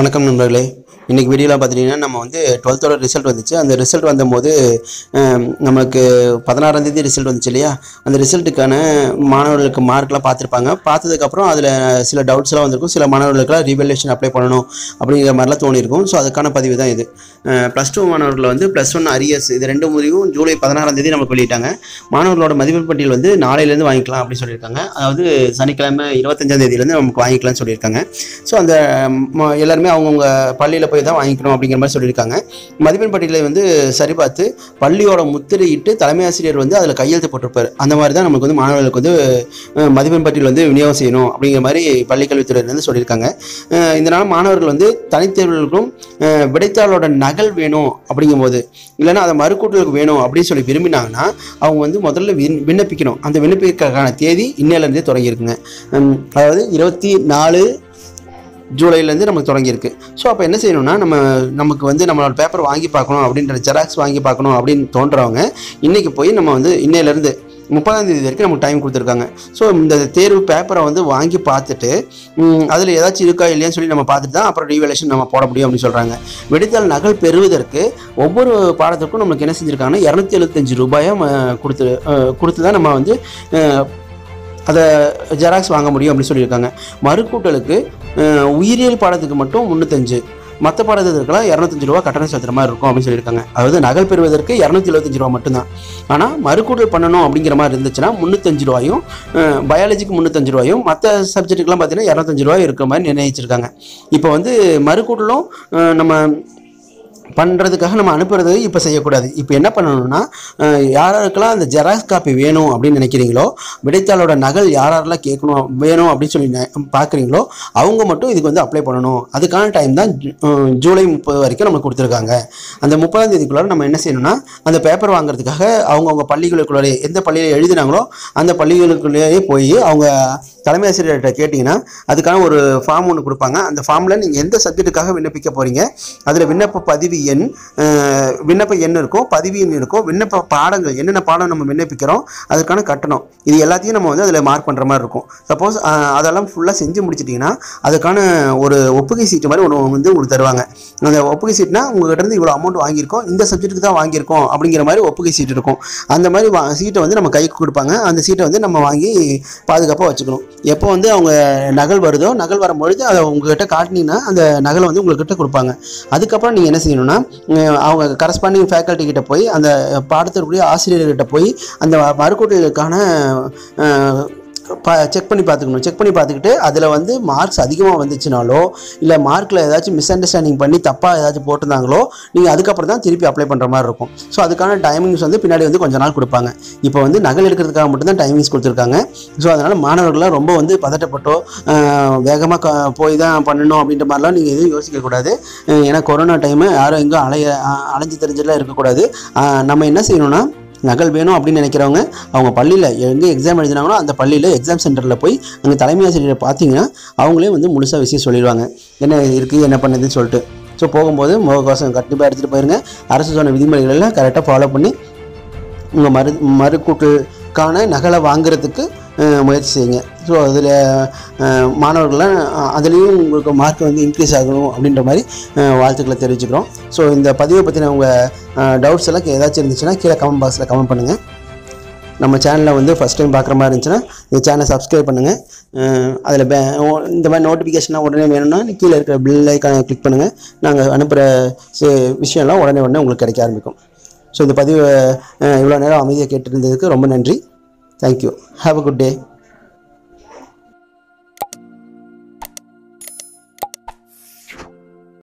வணக்கம் நண்பர்களே இன்றைக்கி வீடியோவில் பார்த்துட்டிங்கன்னா நம்ம வந்து டுவெல்த்தோட ரிசல்ட் வந்துச்சு அந்த ரிசல்ட் வந்தபோது அஹ், நமக்கு பதினாறாம் தேதி ரிசல்ட் வந்துச்சு இல்லையா அந்த ரிசல்ட்டுக்கான மாணவர்களுக்கு மார்க்லாம் பார்த்துருப்பாங்க பார்த்ததுக்கப்புறம் அதில் சில டவுட்ஸ்லாம் வந்திருக்கும் சில மாணவர்களுக்குலாம் ரீவல்யூஷன் அப்ளை பண்ணணும் அப்படிங்கிற மாதிரிலாம் தோணியிருக்கும் ஸோ அதுக்கான பதிவு தான் இது ப்ளஸ் டூ மாணவர்கள் வந்து ப்ளஸ் ஒன் அரியர்ஸ் இது ரெண்டு முடிவும் ஜூலை பதினாறாம் தேதி நமக்கு வெளியிட்டாங்க மாணவர்களோட மதிப்பெண் பட்டியல் வந்து நாளையிலேருந்து வாங்கிக்கலாம் அப்படின்னு சொல்லியிருக்காங்க அதாவது சனிக்கிழமை இருபத்தஞ்சாம் தேதியிலேருந்து நமக்கு வாங்கிக்கலாம்னு சொல்லியிருக்காங்க ஸோ அந்த ம- எல்லாருமே அவங்கவுங்க பள்ளியில் போய் தான் வாங்கிக்கணும் அப்படிங்கிற மாதிரி சொல்லியிருக்காங்க மதிப்பெண் பட்டியலை வந்து சரிபார்த்து பள்ளியோட முத்திரையிட்டு தலைமை ஆசிரியர் வந்து அதில் கையெழுத்து போட்டிருப்பார் அந்த மாதிரி தான் நமக்கு வந்து மாணவர்களுக்கு வந்து அஹ், மதிப்பெண் பட்டியல் வந்து விநியோகம் செய்யணும் அப்படிங்கிற மாதிரி பள்ளிக்கல்வித்துறையிலேருந்து சொல்லியிருக்காங்க அஹ், இதனால் மாணவர்கள் வந்து தனித்தேர்வுகளுக்கும் அஹ், விடைத்தாளோட நகல் வேணும் அப்படிங்கும்போது இல்லைன்னா அதை மறுக்கூட்டலுக்கு வேணும் அப்படின்னு சொல்லி விரும்பினாங்கன்னா அவங்க வந்து முதல்ல விண் விண்ணப்பிக்கணும் அந்த விண்ணப்பிக்கிறதுக்கான தேதி இன்னையிலேருந்தே தொடங்கியிருக்குங்க உம், அதாவது இருபத்தி நாலு ஜூலைலேருந்து நமக்கு தொடங்கியிருக்கு ஸோ அப்போ என்ன செய்யணும்னா நம்ம நமக்கு வந்து நம்மளோட பேப்பர் வாங்கி பார்க்கணும் அப்படின்ற ஜெராக்ஸ் வாங்கி பார்க்கணும் அப்படின்னு தோன்றவங்க இன்றைக்கி போய் நம்ம வந்து இன்னையிலேருந்து முப்பதாம் தேதி வரைக்கும் நமக்கு டைம் கொடுத்துருக்காங்க ஸோ இந்த தேர்வு பேப்பரை வந்து வாங்கி பார்த்துட்டு அதில் ஏதாச்சும் இருக்கா இல்லையான்னு சொல்லி நம்ம பார்த்துட்டு தான் அப்புறம் ரீவேலேஷன் நம்ம போட முடியும் அப்படின்னு சொல்கிறாங்க விடுதல் நகல் பெறுவதற்கு ஒவ்வொரு பாடத்துக்கும் நம்மளுக்கு என்ன செஞ்சுருக்காங்கன்னா இரநூத்தி எழுபத்தஞ்சு ரூபாயை ம- கொடுத்து அஹ், கொடுத்து தான் நம்ம வந்து அஹ், அதை ஜெராக்ஸ் வாங்க முடியும் அப்படின்னு சொல்லியிருக்காங்க மறுக்கூட்டலுக்கு அஹ், உயிரியல் பாடத்துக்கு மட்டும் முந்நூற்றஞ்சு மற்ற பாடத்திற்கெல்லாம் இரநூத்தஞ்சு ரூபா கட்டணம் செலுத்துற மாதிரி இருக்கும் அப்படின்னு சொல்லியிருக்காங்க அதாவது நகல் பெறுவதற்கு இரநூத்தி எழுபத்தஞ்சு ரூபா மட்டும்தான் ஆனால் மறுக்கூட்டல் பண்ணணும் அப்படிங்கிற மாதிரி இருந்துச்சுன்னா முந்நூற்றஞ்சு ரூபாயும் பயாலஜிக்கு முந்நூற்றஞ்சு ரூபாயும் மற்ற சப்ஜெக்ட்டுக்கெலாம் பார்த்தீங்கன்னா இரநூத்தஞ்சு ரூபாய் இருக்கிற மாதிரி நிர்ணயிச்சிருக்காங்க இப்போ வந்து மறுக்கூட்டலும் அஹ், நம்ம பண்ணுறதுக்காக நம்ம அனுப்புறது இப்போ செய்யக்கூடாது இப்போ என்ன பண்ணணும்னா அஹ், யாராருக்கெல்லாம் அந்த ஜெராக்ஸ் காப்பி வேணும் அப்படின்னு நினைக்கிறீங்களோ விடைத்தாளோட நகல் யாரெல்லாம் கேட்கணும் வேணும் அப்படின்னு சொல்லி நெ- பார்க்குறீங்களோ அவங்க மட்டும் இதுக்கு வந்து அப்ளை பண்ணணும் அதுக்கான டைம் தான் ஜூ- அஹ், ஜூலை முப்பது வரைக்கும் நமக்கு கொடுத்துருக்காங்க அந்த முப்பதாம் தேதிக்குள்ளார நம்ம என்ன செய்யணும்னா அந்த பேப்பர் வாங்குறதுக்காக அவங்கவுங்க பள்ளிகளுக்குள்ளே எந்த பள்ளியில் எழுதினாங்களோ அந்த பள்ளிகளுக்குள்ளேயே போய் அவங்க தலைமை ஆசிரியர்கிட்ட கேட்டிங்கன்னா அதுக்கான ஒரு ஃபார்ம் ஒன்று கொடுப்பாங்க அந்த ஃபார்மில் நீங்கள் எந்த சப்ஜெக்ட்டுக்காக விண்ணப்பிக்க போகிறீங்க அதில் விண்ணப்ப பதிவு எண் அஹ், விண்ணப்ப எண் இருக்கும் பதிவு எண் இருக்கும் விண்ணப்ப பாடங்கள் என்னென்ன பாடம் நம்ம விண்ணப்பிக்கிறோம் அதுக்கான கட்டணம் இது எல்லாத்தையும் நம்ம வந்து அதில் மார்க் பண்ணுற மாதிரி இருக்கும் சப்போஸ் அதெல்லாம் ஃபுல்லாக செஞ்சு முடிச்சிட்டிங்கன்னா அதுக்கான ஒரு ஒப்புகை சீட்டு மாதிரி ஒன்று வந்து உங்களுக்கு தருவாங்க அந்த ஒப்புகை சீட்னா உங்ககிட்ட இருந்து இவ்வளோ அமௌண்ட் வாங்கியிருக்கோம் இந்த சப்ஜெக்ட்டுக்கு தான் வாங்கியிருக்கோம் அப்படிங்கிற மாதிரி ஒப்புகை சீட் இருக்கும் அந்த மாதிரி வா சீட்டை வந்து நம்ம கைக்கு கொடுப்பாங்க அந்த சீட்டை வந்து நம்ம வாங்கி பாதுகாப்பாக வச்சுக்கணும் எப்போ வந்து அவங்க நகல் வருதோ நகல் வரும்பொழுது அதை உங்ககிட்ட காட்டினீங்கன்னா அந்த நகலை வந்து உங்ககிட்ட கொடுப்பாங்க அதுக்கப்புறம் நீங்கள் என்ன செய்யணும்னா உம், அவங்க கரஸ்பாண்டிங் ஃபேக்கல்ட்டி கிட்ட போய் அந்த பாடத்திற்குரிய ஆசிரியர்கிட்ட போய் அந்த மறுக்கூட்டலுக்கான செக் பண்ணி பார்த்துக்கணும் செக் பண்ணி பார்த்துக்கிட்டு அதில் வந்து மார்க்ஸ் அதிகமாக வந்துச்சுனாலோ இல்லை மார்க்கில் ஏதாச்சும் மிஸ் அண்டர்ஸ்டாண்டிங் பண்ணி தப்பாக ஏதாச்சும் போட்டிருந்தாங்களோ நீங்கள் அதுக்கப்புறம் தான் திருப்பி அப்ளை பண்ணுற மாதிரி இருக்கும் ஸோ அதுக்கான டைமிங்ஸ் வந்து பின்னாடி வந்து கொஞ்ச நாள் கொடுப்பாங்க இப்போ வந்து நகல் எடுக்கிறதுக்காக மட்டும்தான் டைமிங்ஸ் கொடுத்துருக்காங்க ஸோ அதனால் மாணவர்கள்லாம் ரொம்ப வந்து பதட்டப்பட்டோ வேகமாக க போய் தான் பண்ணணும் அப்படின்ற மாதிரிலாம் நீங்கள் எதுவும் யோசிக்கக்கூடாது அஹ் ஏன்னா கொரோனா டைமு யாரும் எங்கேயும் அலைய அ- அலைஞ்சு தெரிஞ்செல்லாம் இருக்கக்கூடாது அஹ் நம்ம என்ன செய்யணும்னா நகல் வேணும் அப்படின்னு நினைக்கிறவங்க அவங்க பள்ளியில் எங்கே எக்ஸாம் எழுதினாங்களோ அந்த பள்ளியில் எக்ஸாம் சென்டரில் போய் அங்கே தலைமை ஆசிரியரை பார்த்தீங்கன்னா அவங்களே வந்து முழுசாக விஷயம் சொல்லிடுவாங்க என்ன இருக்குது என்ன பண்ணுதுன்னு சொல்லிட்டு ஸோ போகும்போது முகக்கவசம் கண்டிப்பாக எடுத்துகிட்டு போயிருங்க அரசு சொன்ன விதிமுறைகளெல்லாம் கரெக்டாக ஃபாலோ பண்ணி உங்கள் மறு மறுக்கூட்டுக்கான நகலை வாங்குறதுக்கு அஹ், முயற்சி செய்யுங்க ஸோ அதில் மாணவர்கள்லாம் அஹ், அதுலேயும் உங்களுக்கு மார்க் வந்து இன்க்ரீஸ் ஆகணும் அப்படின்ற மாதிரி அஹ், வாழ்த்துக்களை தெரிவிச்சுக்கிறோம் ஸோ இந்த பதிவை பற்றின உங்கள் டவுட்ஸ் எல்லாம் ஏதாச்சும் இருந்துச்சுன்னா கீழே கமெண்ட் பாக்ஸில் கமெண்ட் பண்ணுங்கள் நம்ம சேனலை வந்து ஃபஸ்ட் டைம் பார்க்குற மாதிரி இருந்துச்சுன்னா இந்த சேனலை சப்ஸ்கிரைப் பண்ணுங்கள் அதில் பே ஓ- இந்த மாதிரி நோட்டிஃபிகேஷன்லாம் உடனே வேணும்னா கீழே இருக்கிற பில் ஐக்கானை கிளிக் பண்ணுங்கள் நாங்கள் அனுப்புகிற விஷயம்லாம் உடனே உடனே உங்களுக்கு கிடைக்க ஆரம்பிக்கும் ஸோ இந்த பதிவை இவ்வளோ நேரம் அமைதியாக கேட்டிருந்ததுக்கு ரொம்ப நன்றி thank you have a good day